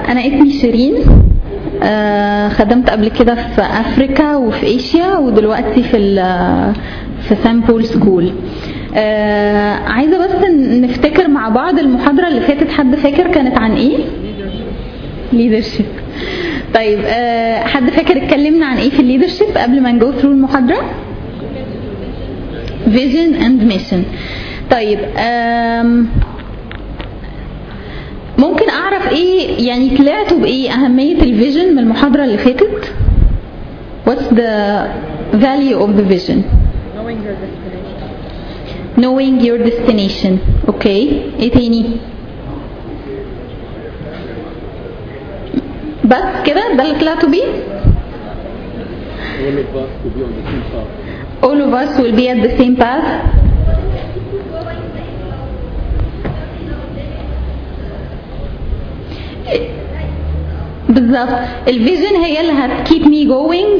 انا اسمي شيرين آه، خدمت قبل كده في افريكا وفي ايشيا ودلوقتي في ال- في سان بول سكول آه، عايزه بس ن- نفتكر مع بعض المحاضره اللي فاتت حد فاكر كانت عن ايه ليدرشيب طيب آه، حد فاكر اتكلمنا عن ايه في الليدرشيب قبل ما نجو ثرو المحاضره فيجن اند ميشن طيب آم، ممكن اعرف ايه يعني طلعتوا بايه اهميه الفيجن من المحاضره اللي فاتت what's the value of the vision knowing your destination knowing your destination اوكي ايه تاني بس كده ده اللي طلعتوا بيه all of us to be on the same all of us will be at the path. same path بالظبط الفيجن هي اللي هتكيب مي جوينج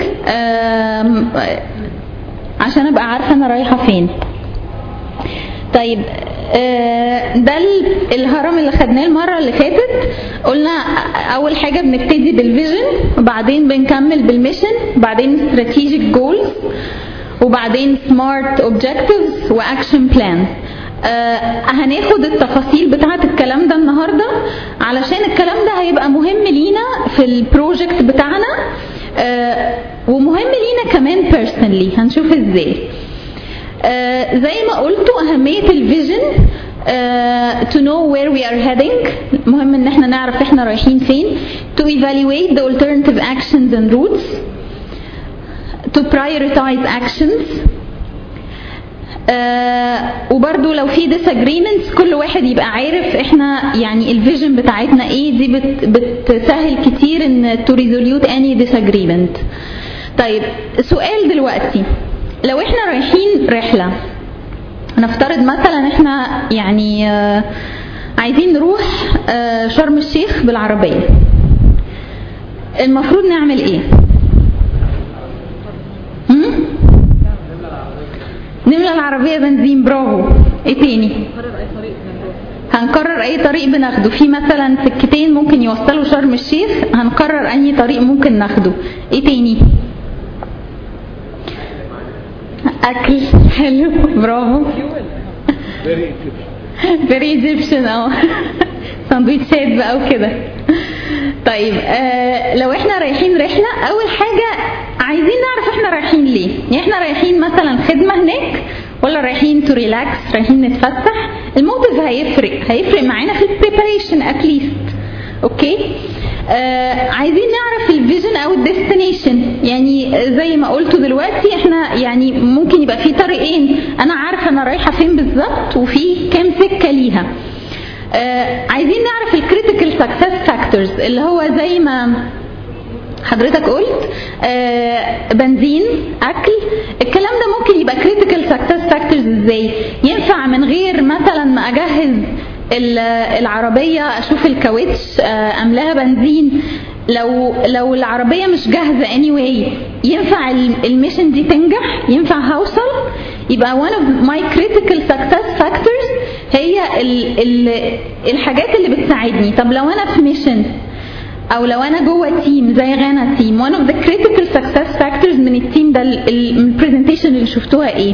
عشان ابقى عارفه انا رايحه فين طيب آه، ده ال- الهرم اللي خدناه المره اللي فاتت قلنا اول حاجه بنبتدي بالفيجن وبعدين بنكمل بالميشن وبعدين استراتيجيك جولز وبعدين سمارت اوبجكتيفز واكشن بلان هناخد التفاصيل بتاعه الكلام ده النهارده علشان الكلام ده هيبقى مهم لينا في البروجكت بتاعنا آه، ومهم لينا كمان بيرسونلي هنشوف ازاي آه، زي ما قلتوا أهمية الفيجن آه، to know where we are heading مهم ان احنا نعرف احنا رايحين فين to evaluate the alternative actions and routes to prioritize actions آه وبرضو لو في disagreements كل واحد يبقى عارف احنا يعني الفيجن بتاعتنا ايه دي بت بتسهل كتير ان to resolve any disagreement طيب سؤال دلوقتي لو احنا رايحين رحلة نفترض مثلا احنا يعني آه، عايزين نروح آه، شرم الشيخ بالعربية المفروض نعمل ايه؟ هم؟ نملى العربية بنزين برافو ايه تاني؟ قرر اي طريق بنروح هنقرر اي طريق بناخده في مثلا سكتين ممكن يوصلوا شرم الشيخ هنقرر اي طريق ممكن ناخده ايه تاني اكل حلو برافو Very Egyptian. فيري ايجيبشن اه سندوتشات بقى وكده طيب آه لو احنا رايحين رحله اول حاجه عايزين نعرف احنا رايحين ليه يعني احنا رايحين مثلا خدمه هناك ولا رايحين تو ريلاكس رايحين نتفسح الموتيف هيفرق هيفرق معانا في البريباريشن اتليست اوكي آه عايزين نعرف الفيجن او الديستنيشن يعني زي ما قلتوا دلوقتي احنا يعني ممكن يبقى في طريقين انا عارفه انا رايحه فين بالظبط وفي كام سكه ليها آه عايزين نعرف الكريتيكال سكسس فاكتورز اللي هو زي ما حضرتك قلت آه بنزين اكل الكلام ده ممكن يبقى كريتيكال سكسس فاكتورز ازاي ينفع من غير مثلا ما اجهز ال- العربيه اشوف الكاوتش آه املاها بنزين لو لو العربيه مش جاهزه anyway ينفع ال- الميشن دي تنجح ينفع هوصل يبقى one of my critical success factors هي ال ال الحاجات اللي بتساعدني طب لو انا في ميشن او لو انا جوه تيم زي غانا تيم one of the critical success factors من التيم ده ال- ال- من البرزنتيشن اللي شفتوها ايه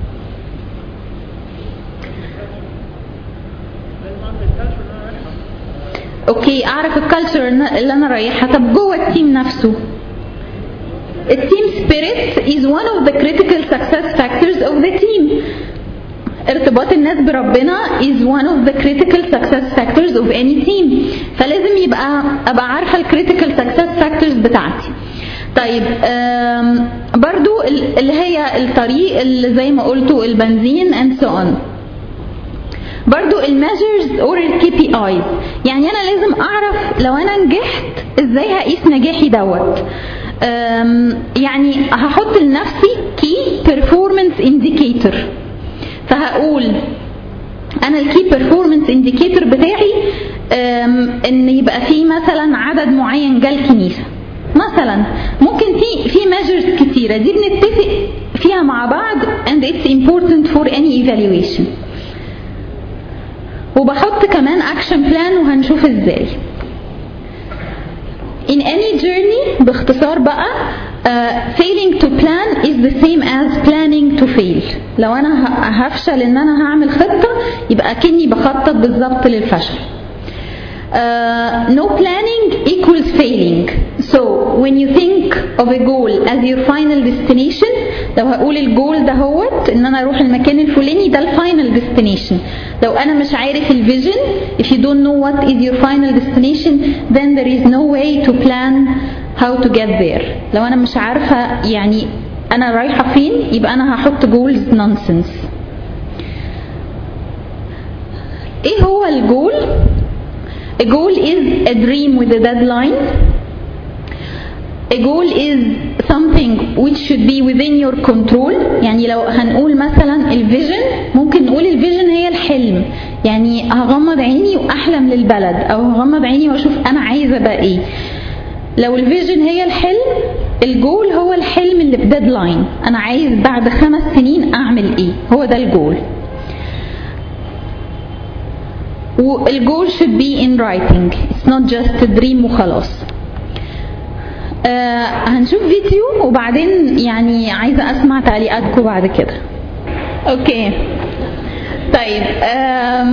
اوكي اعرف الكالتشر اللي انا رايحها طب جوه التيم نفسه التيم سبيريت is one of the critical success factors of the team ارتباط الناس بربنا is one of the critical success factors of any team فلازم يبقى ابقى عارفه الكريتيكال success factors بتاعتي طيب آم، برضو ال- اللي هي الطريق اللي زي ما قلتوا البنزين and so on برضو الميجرز اور الكي بي ايز يعني انا لازم اعرف لو انا نجحت ازاي هقيس نجاحي دوت أم، يعني هحط لنفسي كي بيرفورمانس انديكيتور فهقول انا الكي بيرفورمانس انديكيتور بتاعي أم، ان يبقى في مثلا عدد معين جه الكنيسه مثلا ممكن في في measures كتيره دي بنتفق فيها مع بعض and it's important for any evaluation وبحط كمان اكشن بلان وهنشوف ازاي in any journey باختصار بقى uh, failing to plan is the same as planning to fail لو انا ه- هفشل ان انا هعمل خطة يبقى كني بخطط بالظبط للفشل Uh, no planning equals failing. So when you think of a goal as your final destination لو هقول الجول ده هوت ان انا اروح المكان الفلاني ده الفاينل destination لو انا مش عارف الفيجن if you don't know what is your final destination then there is no way to plan how to get there لو انا مش عارفة يعني انا رايحة فين يبقى انا هحط goals nonsense ايه هو الجول A goal is a dream with a deadline. A goal is something which should be within your control. يعني لو هنقول مثلا الفيجن ممكن نقول الفيجن هي الحلم. يعني هغمض عيني واحلم للبلد او هغمض عيني واشوف انا عايزه ابقى ايه. لو الفيجن هي الحلم الجول هو الحلم اللي بديدلاين انا عايز بعد خمس سنين اعمل ايه هو ده الجول والجول should be in writing it's not just a dream وخلاص آه هنشوف فيديو وبعدين يعني عايزة أسمع تعليقاتكم بعد كده أوكي طيب um,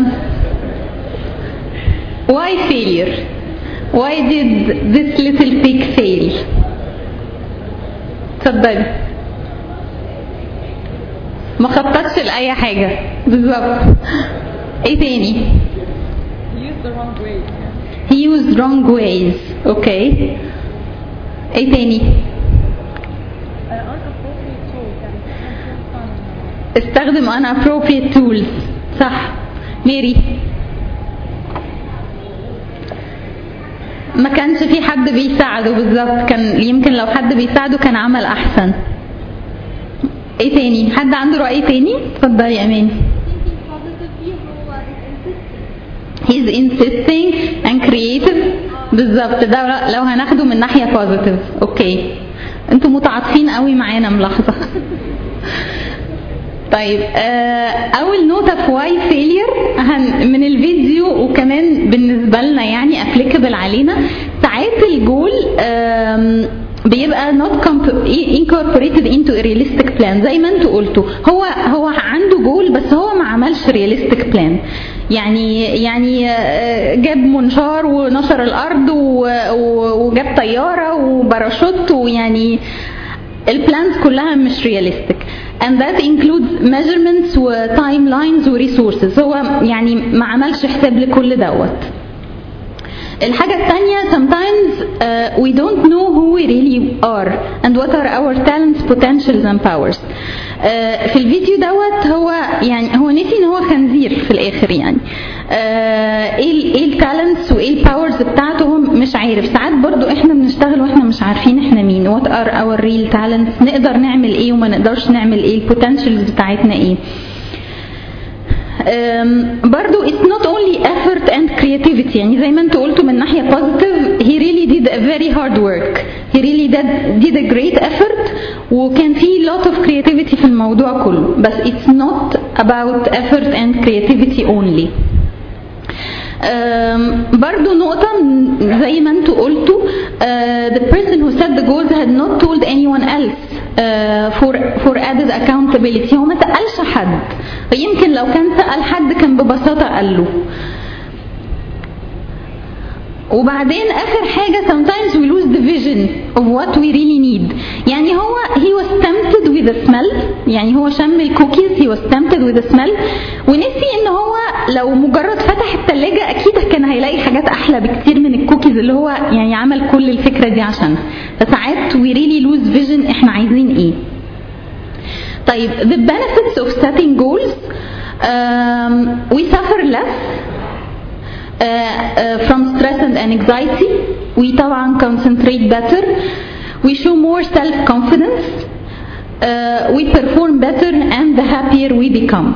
why failure why did this little pig fail اتفضلي ما خططش لأي حاجة بالظبط ايه تاني He used the wrong way. He used wrong ways. Okay. ايه تاني؟ An unappropriate tool that is fun. استخدم unappropriate tools. صح. ميري. ما كانش في حد بيساعده بالظبط كان يمكن لو حد بيساعده كان عمل احسن. ايه تاني؟ حد عنده رأي تاني؟ اتفضلي يا اماني. thinking positively هو is insisting he's insisting and creative بالظبط ده لو هناخده من ناحية positive اوكي انتوا متعاطفين قوي معانا ملاحظة طيب آه، اول نقطة في واي فيلير من الفيديو وكمان بالنسبة لنا يعني ابليكابل علينا ساعات الجول آم، بيبقى not comp- incorporated into a realistic plan زي ما انتوا قلتوا هو هو عنده جول بس هو ما عملش realistic plan يعني يعني آه، جاب منشار ونشر الارض و- و- وجاب طياره وباراشوت ويعني البلانز كلها مش رياليستيك and that includes measurements و timelines و resources هو يعني ما عملش حساب لكل دوت الحاجة الثانية sometimes uh, we don't know who we really are and what are our talents, potentials and powers. Uh, في الفيديو دوت هو يعني هو نسي ان هو خنزير في الاخر يعني. Uh, ايه ال- ايه التالنتس وايه الباورز بتاعته هو مش عارف ساعات برضو احنا بنشتغل واحنا مش عارفين احنا مين what are our real talents نقدر نعمل ايه وما نقدرش نعمل ايه البوتنشالز بتاعتنا ايه. أم، برضو it's not only effort and creativity يعني زي ما انتوا قلتوا من ناحية positive he really did a very hard work he really did, did a great effort وكان في lot of creativity في الموضوع كله بس it's not about effort and creativity only أم، برضو نقطة م- زي ما انتوا قلتوا uh, the person who set the goals had not told anyone else uh, for, for added accountability هو ما سألش حد يمكن لو كان سأل حد كان ببساطة قال له وبعدين اخر حاجة sometimes we lose the vision of what we really need يعني هو he was tempted with the smell يعني هو شم الكوكيز he was tempted with the smell ونسي ان هو لو مجرد فتح التلاجة اكيد كان هيلاقي حاجات احلى بكتير من الكوكيز اللي هو يعني عمل كل الفكرة دي عشانها فساعات we really lose vision احنا عايزين ايه طيب the benefits of setting goals um, we suffer less uh, uh, from stress and anxiety we طبعا concentrate better we show more self-confidence uh, we perform better and the happier we become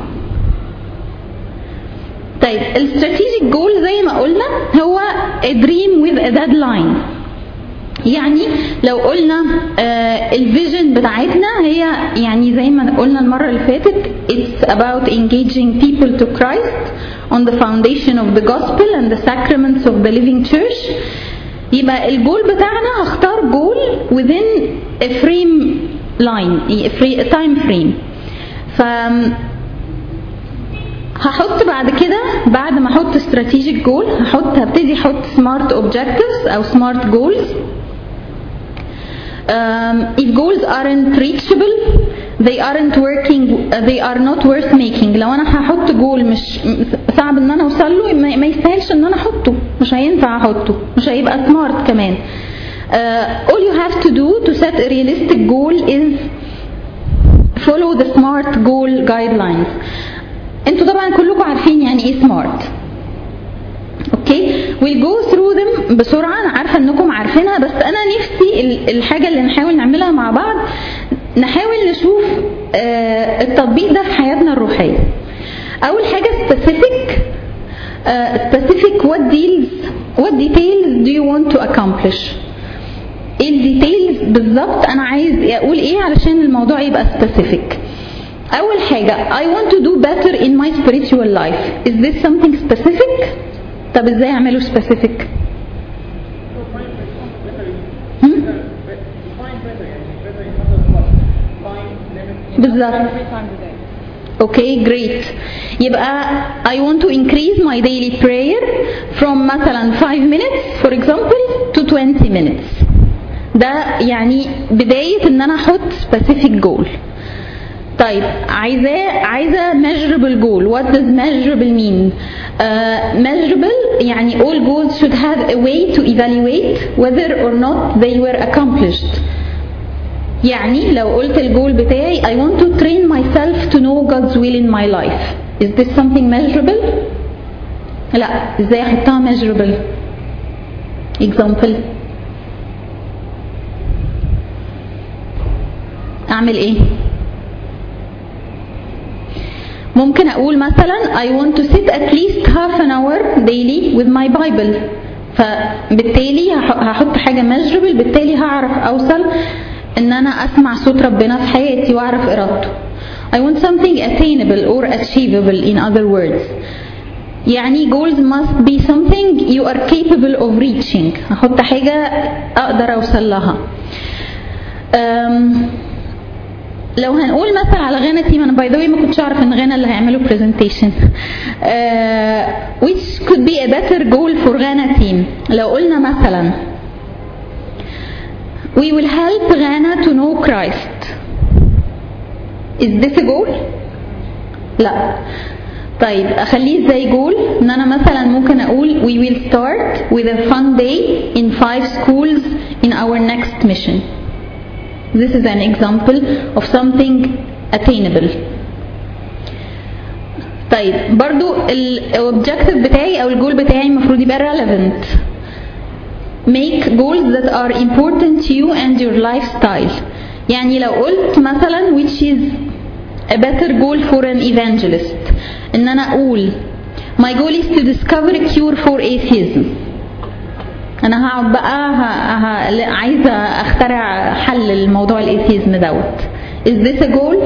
طيب الستراتيجيك جول زي ما قلنا هو a dream with a deadline يعني لو قلنا آه الفيجن بتاعتنا هي يعني زي ما قلنا المرة اللي فاتت it's about engaging people to Christ on the foundation of the gospel and the sacraments of the living church يبقى الجول بتاعنا هختار جول within a frame line a time frame ف هحط بعد كده بعد ما احط strategic goal هحط هبتدي احط smart objectives او smart goals um, if goals aren't reachable they aren't working uh, they are not worth making لو انا هحط جول مش صعب ان انا اوصل له ما ما يستاهلش ان انا احطه مش هينفع احطه مش هيبقى smart كمان uh, all you have to do to set a realistic goal is follow the smart goal guidelines انتوا طبعا كلكم عارفين يعني ايه smart اوكي we'll go through them بسرعه انا عارفه انكم عارفينها بس انا نفسي ال- الحاجه اللي نحاول نعملها مع بعض نحاول نشوف آه، التطبيق ده في حياتنا الروحيه اول حاجه specific آه، specific what deals what details do you want to accomplish ايه الديتيلز بالظبط انا عايز اقول ايه علشان الموضوع يبقى specific اول حاجه I want to do better in my spiritual life is this something specific طب ازاي اعمله specific هم؟ بالظبط Three times a day. اوكي great يبقى I want to increase my daily prayer from مثلا 5 minutes for example to 20 minutes ده يعني بداية ان انا احط specific goal طيب عايزاه عايزه measurable goal what does measurable mean uh, measurable يعني all goals should have a way to evaluate whether or not they were accomplished يعني لو قلت الجول بتاعي I want to train myself to know God's will in my life is this something measurable لا ازاي احطها measurable example اعمل ايه ممكن اقول مثلا I want to sit at least half an hour daily with my Bible فبالتالي هح- هحط حاجة measurable بالتالي هعرف اوصل ان انا اسمع صوت ربنا في حياتي واعرف ارادته I want something attainable or achievable in other words يعني goals must be something you are capable of reaching هحط حاجة اقدر اوصل لها أم لو هنقول مثلا على غانا تيم انا باي ذا ما كنتش اعرف ان غانا اللي هيعملوا برزنتيشن which could be a better goal for غانا تيم لو قلنا مثلا we will help Ghana to know Christ is this a goal لا طيب اخليه ازاي جول ان انا مثلا ممكن اقول we will start with a fun day in five schools in our next mission This is an example of something attainable. طيب برضو الاوبجكتيف بتاعي او الجول بتاعي المفروض يبقى relevant. Make goals that are important to you and your lifestyle. يعني لو قلت مثلا which is a better goal for an evangelist ان انا اقول my goal is to discover a cure for atheism. انا هقعد بقى ه... ه... عايزه اخترع حل لموضوع الايثيزم دوت is this a goal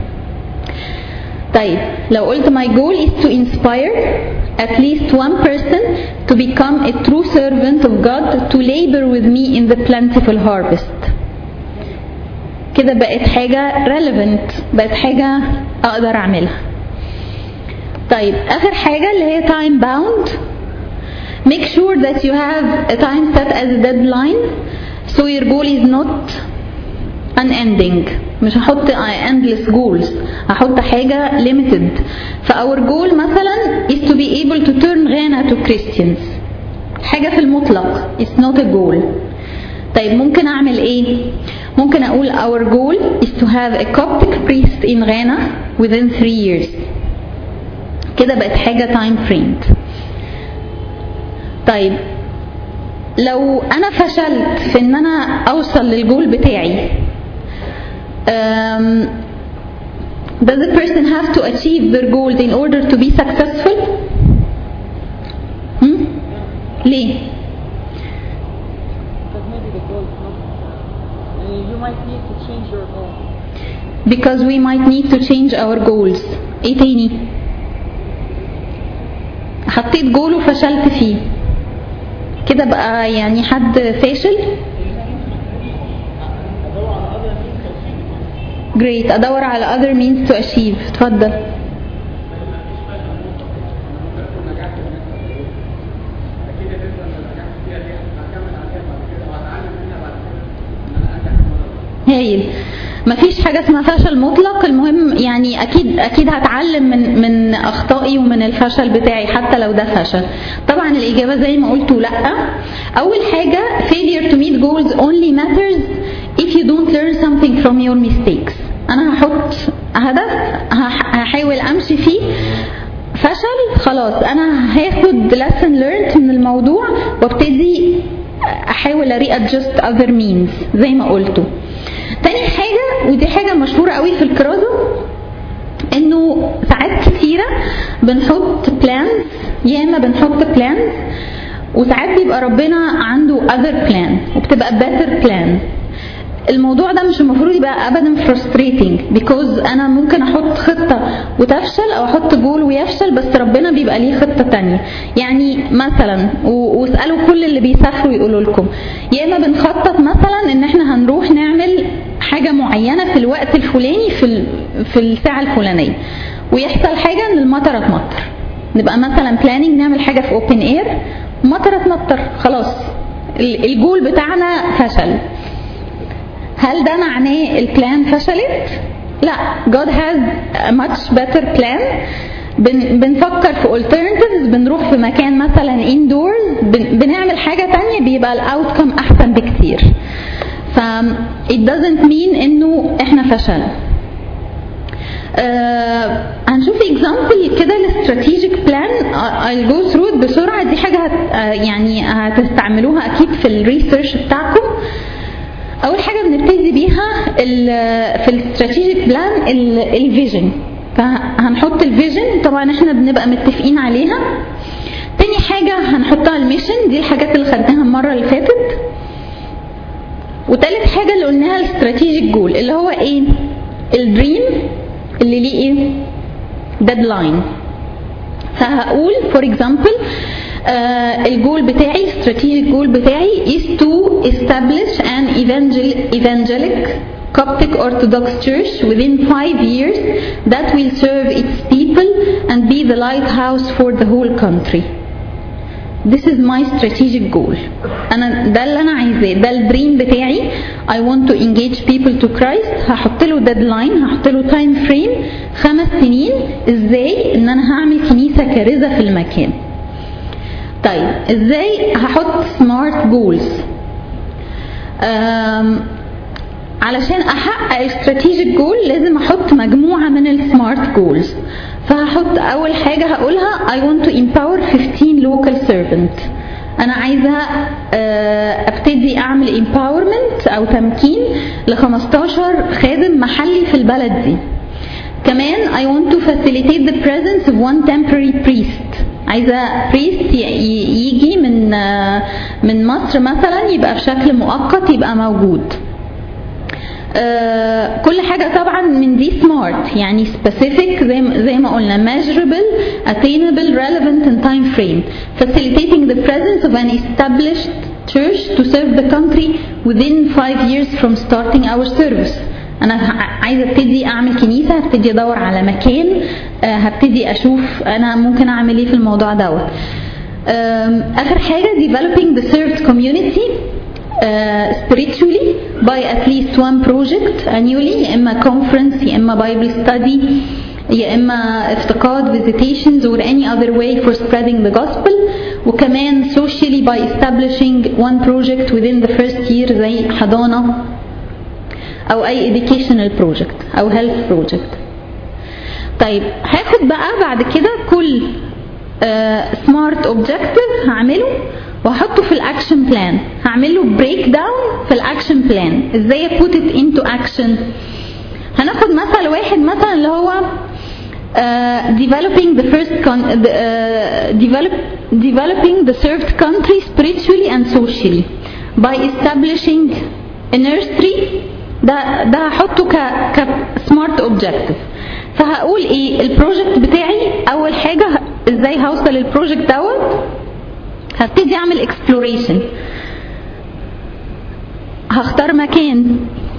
طيب لو قلت my goal is to inspire at least one person to become a true servant of God to labor with me in the plentiful harvest كده بقت حاجة relevant بقت حاجة أقدر أعملها طيب آخر حاجة اللي هي time bound make sure that you have a time set as a deadline so your goal is not unending مش هحط endless goals هحط حاجة limited ف our goal مثلا is to be able to turn Ghana to Christians حاجة في المطلق it's not a goal طيب ممكن أعمل إيه؟ ممكن أقول our goal is to have a Coptic priest in Ghana within three years كده بقت حاجة time framed طيب لو انا فشلت في ان انا اوصل للجول بتاعي um, does the person have to achieve their goals in order to be successful hmm? ليه Because maybe the goal is not. Uh, you might need to change your goal. because we might need to change our goals ايه تاني حطيت جول وفشلت فيه كده بقى يعني حد فاشل great ادور على other means to achieve اتفضل هايل مفيش حاجة اسمها فشل مطلق المهم يعني أكيد أكيد هتعلم من من أخطائي ومن الفشل بتاعي حتى لو ده فشل طبعا الإجابة زي ما قلت لأ أول حاجة failure to meet goals only matters if you don't learn something from your mistakes أنا هحط هدف هح- هحاول أمشي فيه فشل خلاص أنا هاخد lesson learned من الموضوع وابتدي أحاول أري adjust other means زي ما قلتوا تاني حاجة ودي حاجة مشهورة قوي في الكرازة انه ساعات كتيرة بنحط بلانز ياما بنحط بلانز وساعات بيبقى ربنا عنده other plan وبتبقى better plan الموضوع ده مش المفروض يبقى ابدا frustrating because انا ممكن احط خطه وتفشل او احط جول ويفشل بس ربنا بيبقى ليه خطه تانية يعني مثلا و- واسالوا كل اللي بيسافروا يقولوا لكم يا اما بنخطط مثلا ان احنا هنروح نعمل حاجه معينه في الوقت الفلاني في ال- في الساعه الفلانيه ويحصل حاجه ان المطره تمطر نبقى مثلا بلاننج نعمل حاجه في اوبن اير مطره تمطر خلاص ال- الجول بتاعنا فشل هل ده معناه البلان فشلت؟ لا God has a much better plan بن بنفكر في alternatives بنروح في مكان مثلا indoors بن بنعمل حاجة تانية بيبقى الاوتكم أحسن بكتير ف it doesn't mean إنه إحنا فشلنا آه هنشوف example كده للستراتيجيك بلان I'll go through it بسرعة دي حاجة هت آه يعني هتستعملوها أكيد في الريسيرش بتاعكم اول حاجه بنبتدي بيها ال- في الاستراتيجيك بلان الفيجن فهنحط الفيجن طبعا احنا بنبقى متفقين عليها تاني حاجه هنحطها الميشن دي الحاجات اللي خدناها المره اللي فاتت وتالت حاجه اللي قلناها الاستراتيجيك جول اللي هو ايه الدريم اللي ليه ايه ديدلاين فهقول فور اكزامبل الجول بتاعي strategic جول بتاعي is to establish an evangel- evangelic Coptic Orthodox Church within five years that will serve its people and be the lighthouse for the whole country. This is my strategic goal. أنا ده اللي أنا عايزاه ده الدريم بتاعي I want to engage people to Christ هحط له deadline هحط له time frame خمس سنين ازاي ان انا هعمل كنيسة كارثة في المكان. طيب ازاي هحط سمارت جولز علشان احقق استراتيجيك جول لازم احط مجموعه من السمارت جولز فهحط اول حاجه هقولها I want to empower 15 local servants انا عايزه آه، ابتدي اعمل empowerment او تمكين ل 15 خادم محلي في البلد دي كمان I want to facilitate the presence of one temporary priest عايزة priest ي- ي- يجي من آه، من مصر مثلا يبقى بشكل مؤقت يبقى موجود آه، كل حاجة طبعا من دي سمارت يعني specific زي ما, زي ما قلنا measurable attainable relevant and time frame facilitating the presence of an established church to serve the country within five years from starting our service انا ه- عايزه ابتدي اعمل كنيسه هبتدي ادور على مكان آه، هبتدي اشوف انا ممكن اعمل ايه في الموضوع دوت آم، اخر حاجه developing the served community uh, spiritually by at least one project annually يا اما conference يا اما bible study يا اما افتقاد visitations or any other way for spreading the gospel وكمان socially by establishing one project within the first year زي حضانه او اي educational project او health project طيب هاخد بقى بعد كده كل سمارت اوبجكتيف هعمله وهحطه في الاكشن بلان هعمل له بريك داون في الاكشن بلان ازاي put it into action هناخد مثل واحد مثلا اللي هو uh, developing the first con- the, uh, develop, developing the served country spiritually and socially by establishing a nursery ده ده هحطه ك ك smart objective فهقول ايه البروجكت بتاعي اول حاجه ازاي هوصل للبروجكت دوت هبتدي اعمل اكسبلوريشن هختار مكان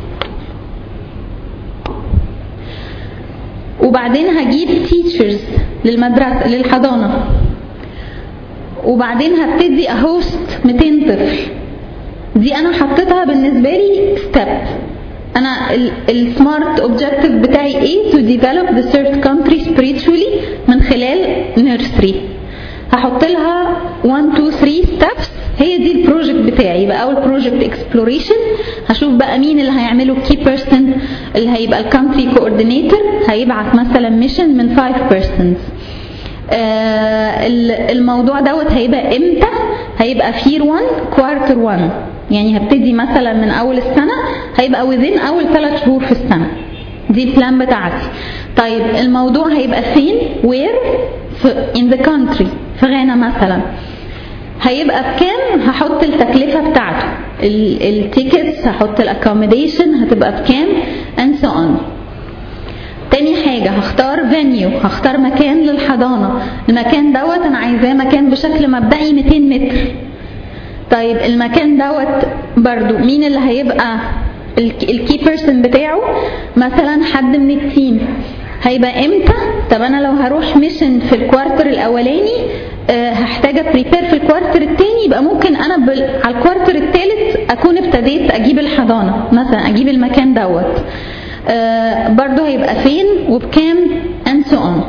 وبعدين هجيب تيتشرز للمدرسة للحضانة وبعدين هبتدي اهوست 200 طفل دي انا حطيتها بالنسبة لي ستيب انا السمارت اوبجكتيف بتاعي ايه to develop the served country spiritually من خلال nursery هحط لها 1 2 3 steps هي دي البروجكت بتاعي يبقى اول بروجكت اكسبلوريشن هشوف بقى مين اللي هيعمله كي بيرسون اللي هيبقى الكونتري كوردينيتور هيبعت مثلا ميشن من 5 بيرسونز آه الموضوع دوت هيبقى امتى هيبقى في 1 كوارتر 1 يعني هبتدي مثلا من اول السنه هيبقى within اول ثلاث شهور في السنه دي البلان بتاعتي طيب الموضوع هيبقى فين وير in the country في غانا مثلا هيبقى بكام هحط التكلفة بتاعته التيكتس هحط الاكوموديشن هتبقى بكام and so on تاني حاجة هختار فينيو هختار مكان للحضانة المكان دوت انا عايزاه مكان بشكل مبدئي 200 متر طيب المكان دوت برضو مين اللي هيبقى الكي بيرسون بتاعه مثلا حد من التيم هيبقى امتى طب انا لو هروح ميشن في الكوارتر الاولاني أه هحتاج ابريبير في الكوارتر الثاني يبقى ممكن انا بال... على الكوارتر الثالث اكون ابتديت اجيب الحضانه مثلا اجيب المكان دوت أه برضه هيبقى فين وبكام and so on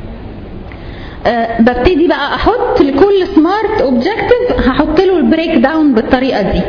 أه ببتدي بقى احط لكل سمارت اوبجكتيف هحط له البريك داون بالطريقه دي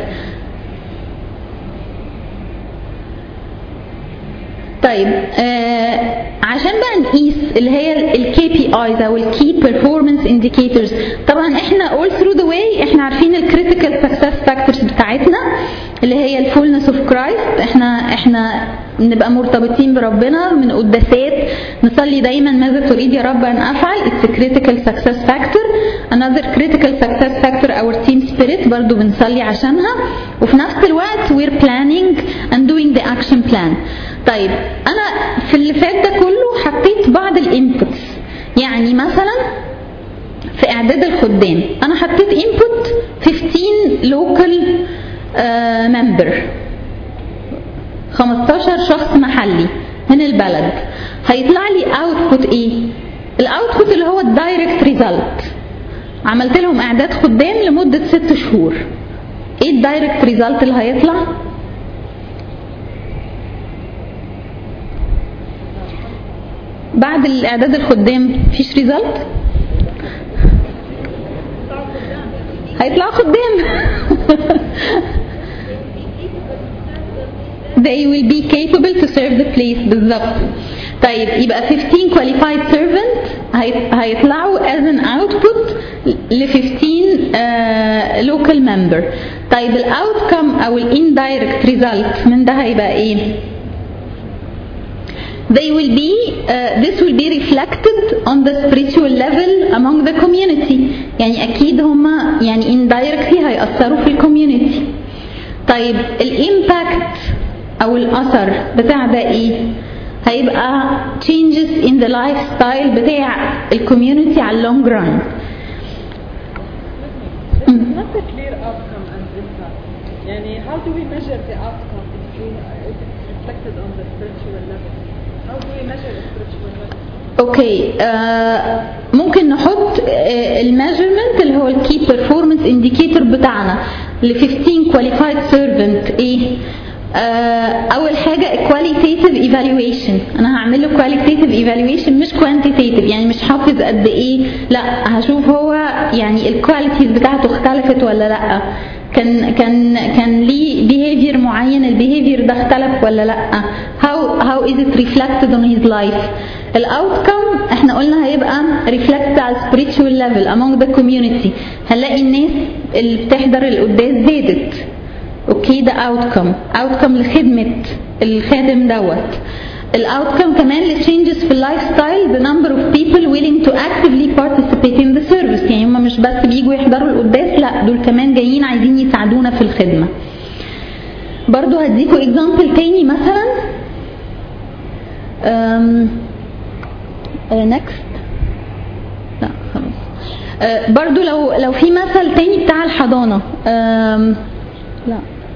طيب آه عشان بقى نقيس اللي هي الكي بي ايز او الكي بيرفورمانس انديكيتورز طبعا احنا اول ثرو ذا واي احنا عارفين الكريتيكال سكسس فاكتورز بتاعتنا اللي هي الفولنس اوف كرايست احنا احنا نبقى مرتبطين بربنا من قداسات نصلي دايما ماذا تريد يا رب ان افعل اتس كريتيكال سكسس فاكتور another critical success factor our team spirit برضو بنصلي عشانها وفي نفس الوقت we're planning and doing the action plan طيب انا في اللي فات ده كله حطيت بعض الانبوتس يعني مثلا في اعداد الخدام انا حطيت انبوت 15 لوكال ممبر 15 شخص محلي من البلد هيطلع لي اوتبوت ايه الاوتبوت اللي هو الدايركت ريزلت عملت لهم اعداد خدام لمده ست شهور ايه الدايركت ريزلت اللي هيطلع بعد الاعداد الخدام مفيش ريزلت هيطلعوا خدام they will be capable to serve the place بالظبط طيب يبقى 15 qualified servant هيطلعوا as an output ل 15 uh, local member طيب الاوتكم او indirect result من ده هيبقى ايه they will be uh, this will be reflected on the spiritual level among the community يعني اكيد هما يعني indirectly هيأثروا في الكوميونتي طيب الامباكت او الاثر بتاع ده ايه هيبقى changes in the lifestyle بتاع الكوميونتي على اللونج ران It's not a clear outcome and impact. يعني how do we measure the outcome if, we, if it's reflected on the spiritual level? How do we measure the spiritual level? اوكي آه ممكن نحط آه الميجرمنت اللي هو الكي بيرفورمانس انديكيتور بتاعنا ل 15 كواليفايد سيرفنت ايه آه اول حاجه كواليتيتيف ايفالويشن انا هعمل له كواليتيتيف ايفالويشن مش كوانتيتيف يعني مش حافظ قد ايه لا هشوف هو يعني الكواليتيز بتاعته اختلفت ولا لا كان كان كان ليه behavior معين البيهيفير ده اختلف ولا لا how how is it reflected on his life الاوتكم احنا قلنا هيبقى reflected على spiritual level among the community هنلاقي الناس اللي بتحضر القداس زادت اوكي ده اوتكم اوتكم لخدمه الخادم دوت الاوتكم كمان للتشينجز في اللايف ستايل the number of people willing to actively participate in the service يعني هم مش بس بيجوا يحضروا القداس لا دول كمان جايين عايزين يساعدونا في الخدمه برضو هديكوا اكزامبل تاني مثلا نكست لا خلاص آه، برضو لو لو في مثل تاني بتاع الحضانة آم، لا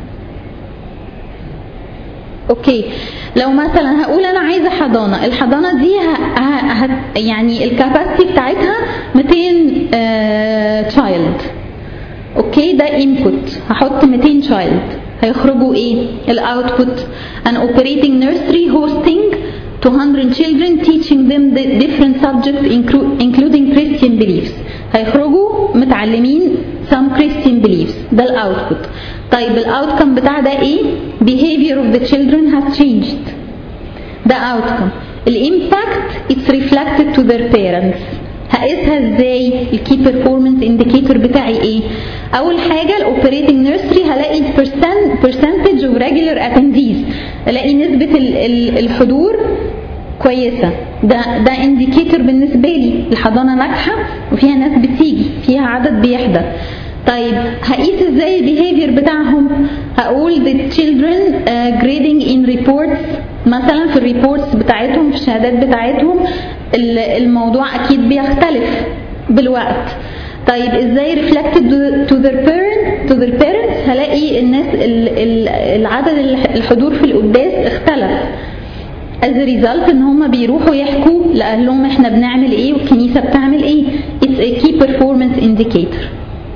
اوكي لو مثلا هقول انا عايزه حضانه الحضانه دي ه... ه... ه... يعني الكاباسيتي بتاعتها 200 تشايلد اوكي ده انبوت هحط 200 تشايلد هيخرجوا ايه الاوتبوت an operating nursery hosting 200 children teaching them the different subjects inclu- including Christian beliefs هيخرجوا متعلمين some Christian beliefs ده الاوتبوت طيب الاوتكم بتاع ده ايه behavior of the children has changed ده outcome الامباكت it's reflected to their parents هقيسها ازاي الكي بيرفورمانس انديكيتور بتاعي ايه اول حاجه الاوبريتنج نيرسري هلاقي البرسنتج اوف ريجولار اتنديز الاقي نسبه ال- ال- الحضور كويسه ده ده انديكيتور بالنسبه لي الحضانه ناجحه وفيها ناس بتيجي فيها عدد بيحضر طيب هقيس ازاي البيهيفير بتاعهم هقول the children uh, grading in reports مثلا في الريبورتس بتاعتهم في الشهادات بتاعتهم ال- الموضوع اكيد بيختلف بالوقت طيب ازاي reflected to- to their parent to their parents هلاقي الناس ال- ال- العدد الح- الحضور في القداس اختلف as a result ان هم بيروحوا يحكوا لاهلهم احنا بنعمل ايه والكنيسه بتعمل ايه it's a key performance indicator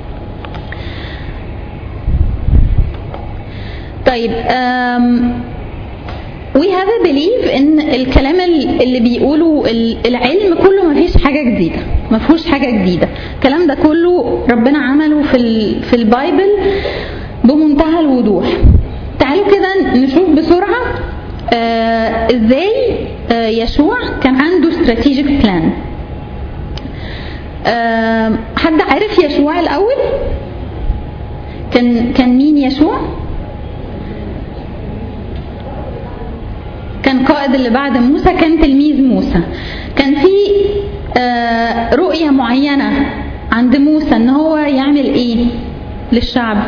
طيب um, we have a belief ان الكلام ال- اللي بيقوله ال- العلم كله ما فيش حاجه جديده ما فيهوش حاجه جديده الكلام ده كله ربنا عمله في ال في البايبل بمنتهى الوضوح تعالوا كده نشوف بسرعه آه ازاي آه يشوع كان عنده استراتيجيك بلان آه حد عارف يشوع الاول كان كان مين يشوع كان قائد اللي بعد موسى كان تلميذ موسى كان في آه، رؤية معينة عند موسى ان هو يعمل ايه للشعب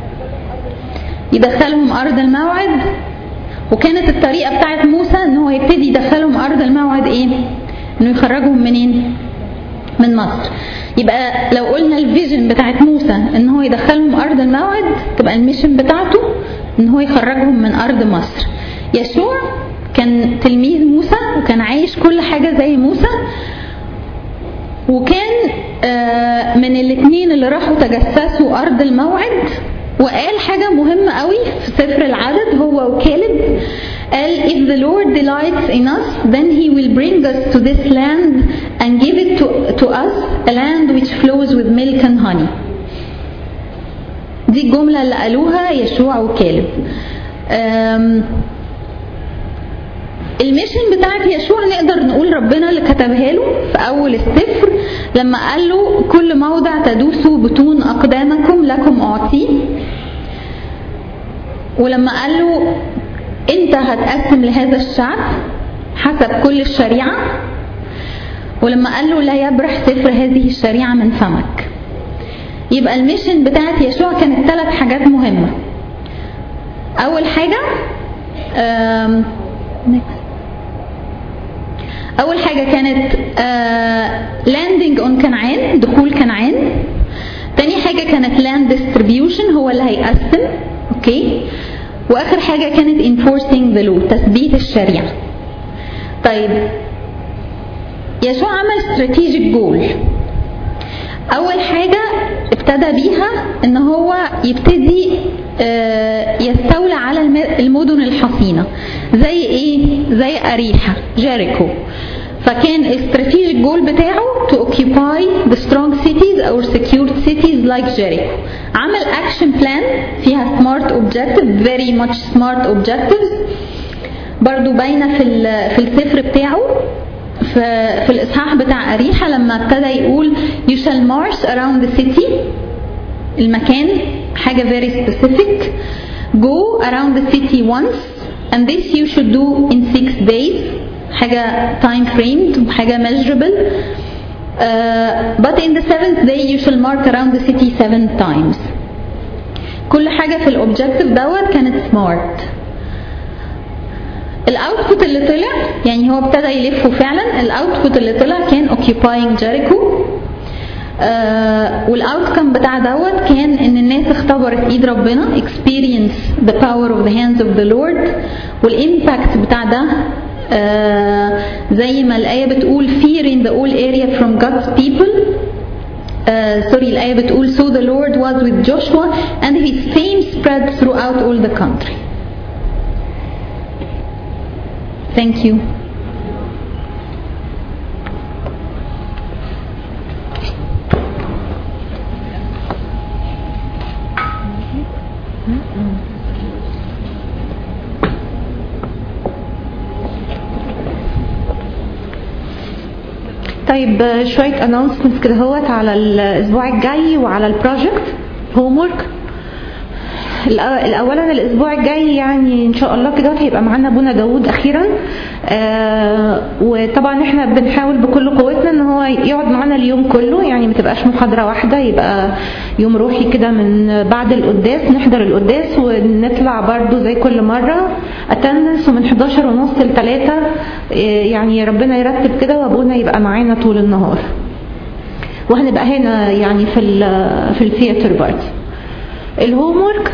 يدخلهم ارض الموعد وكانت الطريقة بتاعت موسى ان هو يبتدي يدخلهم ارض الموعد ايه انه يخرجهم منين من مصر يبقى لو قلنا الفيجن بتاعت موسى ان هو يدخلهم ارض الموعد تبقى الميشن بتاعته ان هو يخرجهم من ارض مصر يشوع كان تلميذ موسى وكان عايش كل حاجة زي موسى وكان آه، من الاثنين اللي راحوا تجسسوا ارض الموعد وقال حاجة مهمة قوي في سفر العدد هو وكالب قال if the Lord delights in us then he will bring us to this land and give it to, to us a land which flows with milk and honey دي الجملة اللي قالوها يشوع وكالب أم، الميشن بتاعت يشوع نقدر نقول ربنا اللي كتبها له في اول السفر لما قال له كل موضع تدوسوا بطون اقدامكم لكم اعطيه ولما قال له انت هتقسم لهذا الشعب حسب كل الشريعه ولما قال له لا يبرح سفر هذه الشريعه من فمك يبقى الميشن بتاعت يشوع كانت ثلاث حاجات مهمه اول حاجه أم... next. اول حاجه كانت لاندنج اون كنعان دخول كنعان تاني حاجه كانت لاند ديستريبيوشن هو اللي هيقسم اوكي واخر حاجه كانت enforcing the law تثبيت الشريعه طيب يشوع عمل استراتيجيك جول اول حاجه ابتدى بيها ان هو يبتدي آه، يستولى على الم- المدن الحصينه زي ايه زي اريحه جيريكو فكان الاستراتيجيك جول بتاعه to occupy the strong cities or secured cities like Jericho عمل action plan فيها smart objectives very much smart objectives برضو باينه في ال- في السفر بتاعه في, في الاصحاح بتاع اريحه لما ابتدى يقول you shall march around the city المكان حاجه very specific go around the city once and this you should do in six days حاجه time framed حاجه measurable uh, but in the seventh day you shall mark around the city seven times كل حاجه في الاوبجكتيف دوت كانت سمارت الاوتبوت اللي طلع يعني هو ابتدى يلفه فعلا الاوتبوت اللي طلع كان occupying Jericho آه والاوتكم بتاع دوت كان ان الناس اختبرت ايد ربنا experience the power of the hands of the Lord والامباكت بتاع ده آه زي ما الآية بتقول fear in the whole area from God's people uh, sorry الآية بتقول so the Lord was with Joshua and his fame spread throughout all the country thank you طيب آه، شوية announcements كده هوت على الأسبوع الجاي وعلى البروجكت هوم ورك اولا الاسبوع الجاي يعني ان شاء الله كده هيبقى معانا ابونا داوود اخيرا آه وطبعا احنا بنحاول بكل قوتنا ان هو يقعد معانا اليوم كله يعني ما تبقاش محاضره واحده يبقى يوم روحي كده من بعد القداس نحضر القداس ونطلع برضو زي كل مره اتندنس ومن 11 ونص ل 3 يعني ربنا يرتب كده وابونا يبقى معانا طول النهار وهنبقى هنا يعني في ال في الثياتر برضه الهوم ورك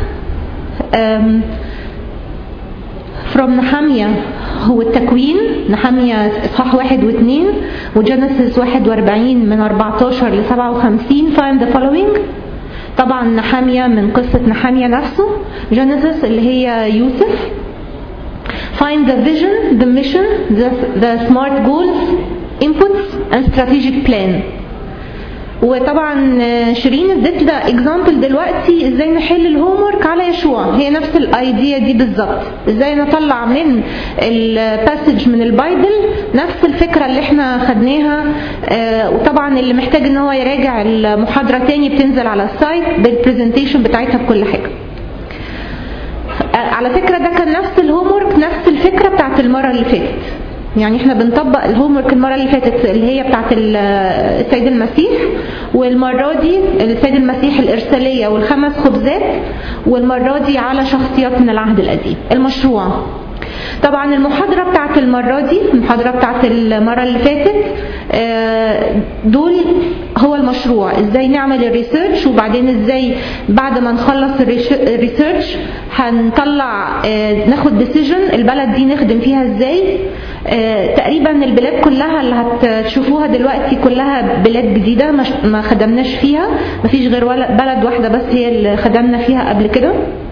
from نحامية هو التكوين نحامية إصحاح واحد واثنين وجينيسيس 41 من 14 ل 57 find the following طبعا نحامية من قصة نحامية نفسه جينيسيس اللي هي يوسف find the vision the mission the, the smart goals inputs and strategic plan وطبعا شيرين ادت لنا اكزامبل دلوقتي ازاي نحل الهوم ورك على يشوع هي نفس الايديا دي بالظبط ازاي نطلع من الباسج من البايبل نفس الفكره اللي احنا خدناها آه وطبعا اللي محتاج ان هو يراجع المحاضره تاني بتنزل على السايت بالبرزنتيشن بتاعتها بكل حاجه آه على فكره ده كان نفس الهوم ورك نفس الفكره بتاعت المره اللي فاتت يعني احنا بنطبق الهوم ورك المره اللي فاتت اللي هي بتاعت السيد المسيح والمره دي السيد المسيح الارساليه والخمس خبزات والمره دي على شخصيات من العهد القديم المشروع طبعا المحاضرة بتاعت المرة دي المحاضرة بتاعت المرة اللي فاتت دول هو المشروع ازاي نعمل الريسيرش وبعدين ازاي بعد ما نخلص الريسيرش هنطلع ناخد ديسيجن البلد دي نخدم فيها ازاي تقريبا البلاد كلها اللي هتشوفوها دلوقتي كلها بلاد جديدة ما خدمناش فيها مفيش غير بلد واحدة بس هي اللي خدمنا فيها قبل كده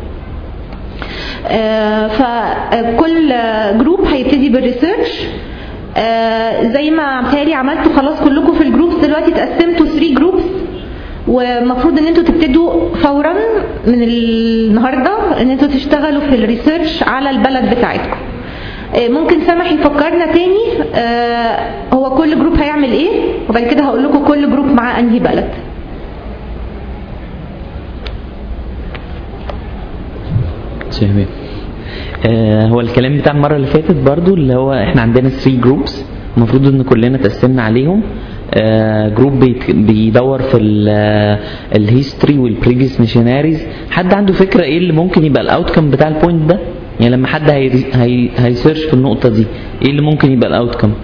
فكل جروب هيبتدي بالريسيرش زي ما متهيألي عملتوا خلاص كلكم في الجروبس دلوقتي اتقسمتوا 3 جروبس ومفروض ان انتوا تبتدوا فورا من النهارده ان انتوا تشتغلوا في الريسيرش على البلد بتاعتكم ممكن سامح يفكرنا تاني هو كل جروب هيعمل ايه وبعد كده هقول لكم كل جروب مع انهي بلد شهمين آه هو الكلام بتاع المره اللي فاتت برضو اللي هو احنا عندنا 3 جروبس المفروض ان كلنا تقسمنا عليهم آه جروب بيدور في الهيستوري والبريفيوس ميشناريز حد عنده فكره ايه اللي ممكن يبقى الاوتكم بتاع البوينت ده يعني لما حد هي هي هيسيرش في النقطه دي ايه اللي ممكن يبقى الاوتكم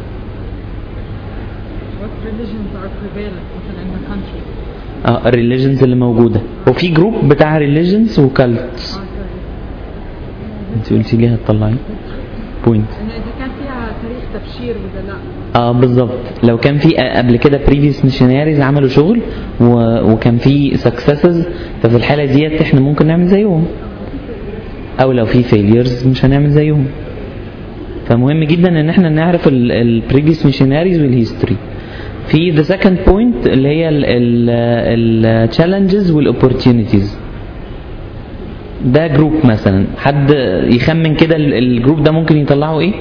اه الريليجنز اللي موجوده وفي جروب بتاع ريليجنز وكالتس انت قلتي لي هتطلعي بوينت انه اذا كان فيها تاريخ تبشير ولا لا اه بالظبط لو كان في قبل كده بريفيوس ميشناريز عملوا شغل و... وكان في سكسسز ففي الحاله ديت احنا ممكن نعمل زيهم او لو في فيليرز مش هنعمل زيهم فمهم جدا ان احنا نعرف البريفيوس ميشناريز والهيستوري في ذا سكند بوينت اللي هي التشالنجز والاوبورتيونيتيز ده جروب مثلا حد يخمن كده الجروب ده ممكن يطلعه ايه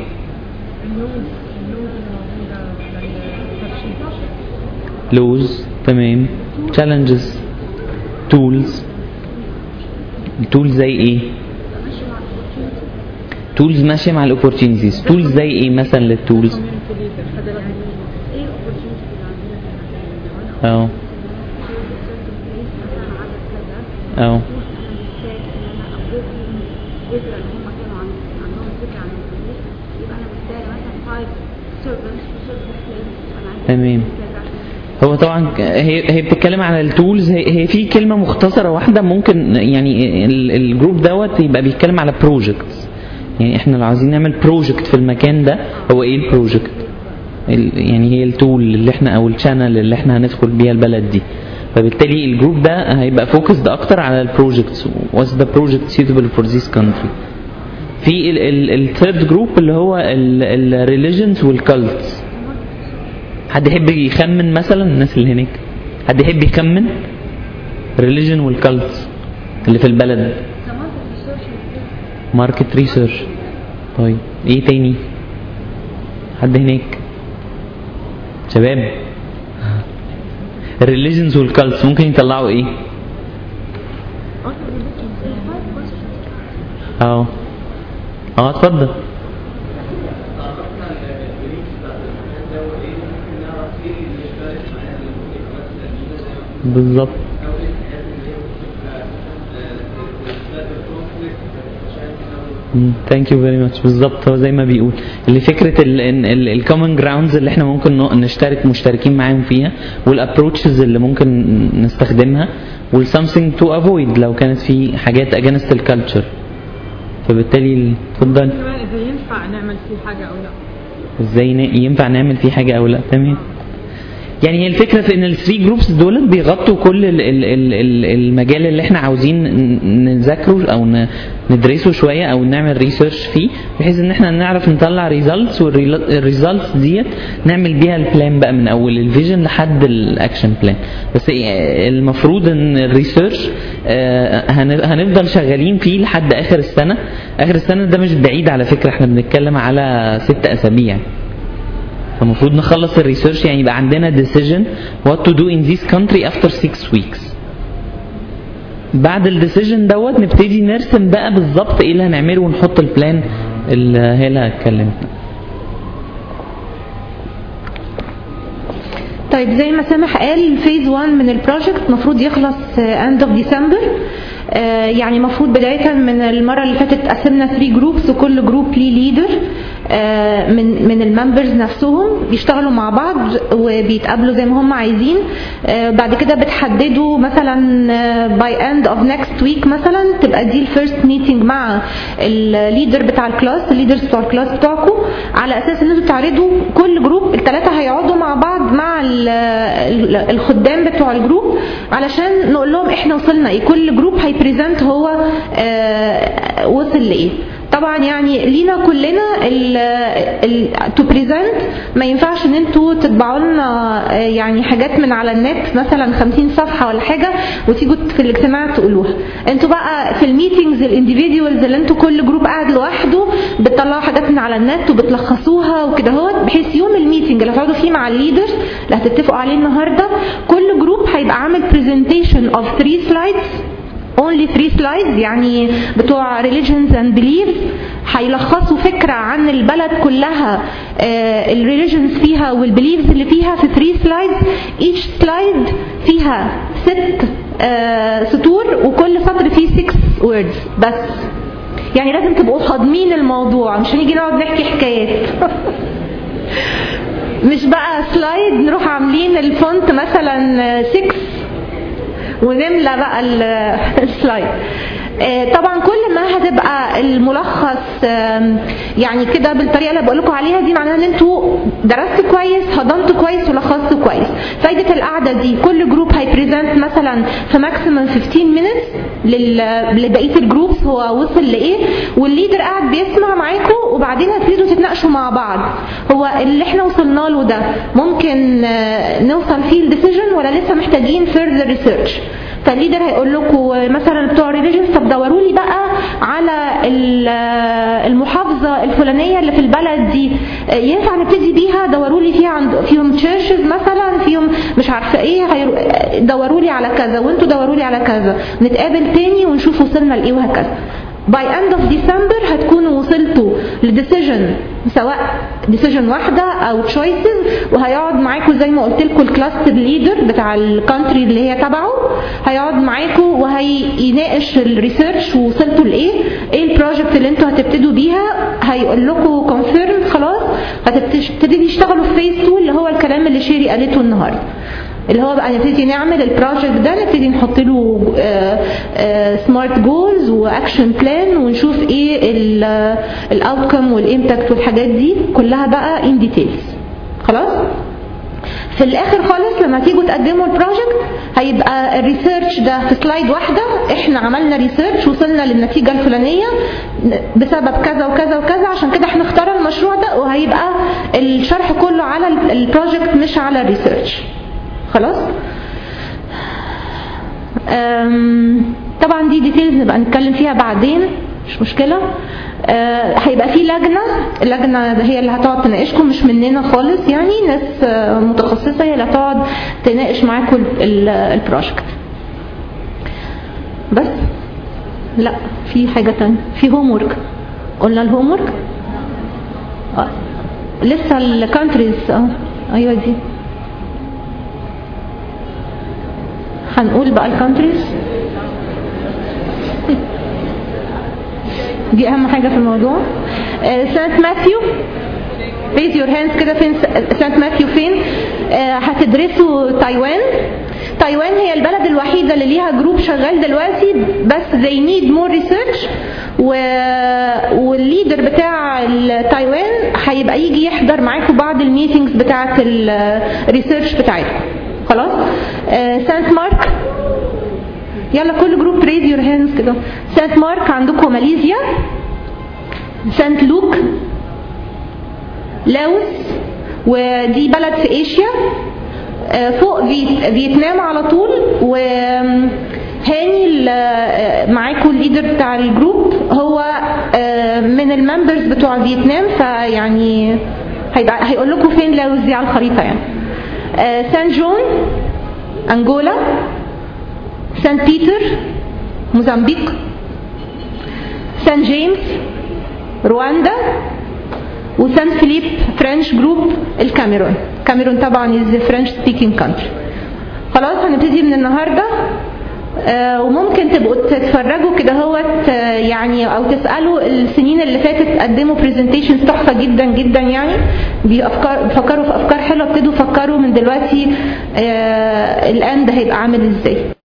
لوز تمام تشالنجز تولز التولز زي ايه تولز ماشيه مع الاوبورتيونيتيز تولز زي ايه مثلا للتولز اه اه تمام هو طبعا هي هي بتتكلم على التولز هي, هي في كلمه مختصره واحده ممكن يعني ال- الجروب دوت يبقى بيتكلم على بروجكتس يعني احنا لو عايزين نعمل بروجكت في المكان ده هو ايه البروجكت ال- يعني هي التول اللي احنا او الشانل اللي احنا هندخل بيها البلد دي فبالتالي الجروب ده هيبقى فوكسد اكتر على البروجكتس what's the project suitable for this country في الثيرد جروب اللي هو الريليجنز والكالتس حد يحب يخمن مثلا الناس اللي هناك حد يحب يخمن ريليجن والكالتس اللي في البلد ماركت ريسيرش طيب ايه تاني حد هناك شباب الريليجنز والكالتس ممكن يطلعوا ايه اه اه اتفضل بالظبط ثانك يو فيري ماتش بالظبط هو زي ما بيقول اللي فكره الكومن جراوندز اللي احنا ممكن ن- نشترك مشتركين معاهم فيها والابروتشز اللي ممكن نستخدمها والسامثينج تو افويد لو كانت في حاجات اجينست الكالتشر فبالتالي اتفضل كمان اذا ينفع نعمل فيه حاجه او لا ازاي ن- ينفع نعمل فيه حاجه او لا تمام يعني هي الفكره في ان الثري جروبس دول بيغطوا كل ال ال ال ال المجال اللي احنا عاوزين ن- نذاكره او ن- ندرسه شويه او نعمل ريسيرش فيه بحيث ان احنا نعرف نطلع ريزلتس والريزلتس ديت نعمل بيها البلان بقى من اول الفيجن لحد الاكشن بلان بس إيه، المفروض ان الريسيرش آه، هن- هنفضل شغالين فيه لحد اخر السنه اخر السنه ده مش بعيد على فكره احنا بنتكلم على ست اسابيع فالمفروض نخلص الريسيرش يعني يبقى عندنا decision what to do in this country after six weeks بعد الديسيجن دوت نبتدي نرسم بقى بالظبط ايه اللي هنعمله ونحط البلان اللي هي اللي اتكلمت طيب زي ما سامح قال فيز 1 من البروجكت المفروض يخلص اند اوف ديسمبر يعني المفروض بداية من المرة اللي فاتت قسمنا 3 جروبس وكل جروب ليه ليدر من من الممبرز نفسهم بيشتغلوا مع بعض وبيتقابلوا زي ما هم عايزين آه، بعد كده بتحددوا مثلا باي اند اوف نيكست ويك مثلا تبقى دي الفيرست ميتنج مع الليدر بتاع الكلاس الليدرز بتوع الكلاس بتوعكم على اساس ان انتوا تعرضوا كل جروب الثلاثه هيقعدوا مع بعض مع ال- ال- الخدام بتوع الجروب علشان نقول لهم احنا وصلنا ايه كل جروب هيبريزنت هو آه، وصل لايه طبعا يعني لينا كلنا تو بريزنت ما ينفعش ان انتوا تطبعوا لنا آه، يعني حاجات من على النت مثلا 50 صفحه ولا حاجه وتيجوا في الاجتماع تقولوها انتوا بقى في الميتنجز الانديفيديوالز اللي انتوا كل جروب قاعد لوحده بتطلعوا حاجات من على النت وبتلخصوها وكده اهوت بحيث يوم الميتنج اللي هتقعدوا فيه مع الليدرز اللي هتتفقوا عليه النهارده كل جروب هيبقى عامل برزنتيشن اوف 3 سلايدز only three slides يعني بتوع religions and beliefs هيلخصوا فكرة عن البلد كلها الريليجنز فيها والبيليفز اللي فيها في 3 slides each slide فيها ست آه، سطور وكل سطر فيه 6 words بس يعني لازم تبقوا خاضمين الموضوع مش هنيجي نقعد نحكي حكايات مش بقى سلايد نروح عاملين الفونت مثلا 6 ونملى بقى ال- السلايد آه، طبعا كل ما هتبقى الملخص آم، يعني كده بالطريقه اللي بقول لكم عليها دي معناها ان انتوا درستوا كويس هضمتوا كويس ولخصتوا كويس فايده القعده دي كل جروب هيبريزنت مثلا في ماكسيمم 15 مينتس لبقيه الجروبس هو وصل لايه والليدر قاعد بيسمع معاكم وبعدين هتبتدوا تتناقشوا مع بعض هو اللي احنا وصلنا له ده ممكن آه، نوصل فيه الديسيجن ولا لسه محتاجين further ريسيرش فالليدر هيقول لكم مثلا بتوع ريليجنز طب دوروا لي بقى على ال- المحافظه الفلانيه اللي في البلد دي ينفع نبتدي بيها دوروا لي فيها عند فيهم تشيرشز مثلا فيهم مش عارفه ايه هيرو- دوروا لي على كذا وانتوا دوروا لي على كذا نتقابل تاني ونشوف وصلنا لايه وهكذا باي اند اوف ديسمبر هتكونوا وصلتوا لديسيجن سواء ديسيجن واحده او تشويسز وهيقعد معاكم زي ما قلت لكم الكلاستر ليدر بتاع الكونتري اللي هي تبعه هيقعد معاكم وهيناقش الريسيرش ووصلتوا لايه ايه البروجكت اللي انتوا هتبتدوا بيها هيقول لكم كونفيرم خلاص هتبتدي تشتغلوا في فيز 2 اللي هو الكلام اللي شيري قالته النهارده اللي هو بقى نبتدي نعمل البروجكت ده نبتدي نحط له سمارت جولز واكشن بلان ونشوف ايه الاوتكم والامباكت والحاجات دي كلها بقى ان ديتيلز خلاص في الاخر خالص لما تيجوا تقدموا البروجكت هيبقى الريسيرش ده في سلايد واحده احنا عملنا ريسيرش وصلنا للنتيجه الفلانيه بسبب كذا وكذا وكذا عشان كده احنا اخترنا المشروع ده وهيبقى الشرح كله على البروجكت مش على الريسيرش خلاص طبعا دي ديتيلز نبقى نتكلم فيها بعدين مش مشكله آه هيبقى في لجنه اللجنه هي اللي هتقعد تناقشكم مش مننا خالص يعني ناس آه متخصصه هي اللي هتقعد تناقش معاكم البروجكت بس لا في حاجه تانية في هوم ورك قلنا الهوم ورك آه. لسه الكانتريز اه ايوه دي هنقول بقى الكانتريز دي اهم حاجة في الموضوع سانت ماثيو ريز يور هاندز كده فين سانت ماثيو فين آه هتدرسوا تايوان تايوان هي البلد الوحيدة اللي ليها جروب شغال دلوقتي بس they need more research و... والليدر بتاع تايوان هيبقى يجي يحضر معاكم بعض الميتينجز بتاعة الريسيرش بتاعتكم خلاص آه سانت مارك يلا كل جروب ريز يور هاندز كده سانت مارك عندكم ماليزيا سانت لوك لاوس ودي بلد في ايشيا فوق فيتنام على طول وهاني معاكم الليدر بتاع الجروب هو من الممبرز بتوع فيتنام فيعني هيبقى هيقول لكم فين لاوس دي على الخريطه يعني سان جون انجولا سان بيتر موزمبيق سان جيمس رواندا وسان فيليب فرنش جروب الكاميرون كاميرون طبعا از فرنش سبيكينج كانتري خلاص هنبتدي من النهارده آه وممكن تبقوا تتفرجوا كده هوت آه يعني او تسالوا السنين اللي فاتت قدموا برزنتيشنز تحفه جدا جدا يعني بافكار بيفكروا في افكار حلوه ابتدوا فكروا من دلوقتي آه الاند هيبقى عامل ازاي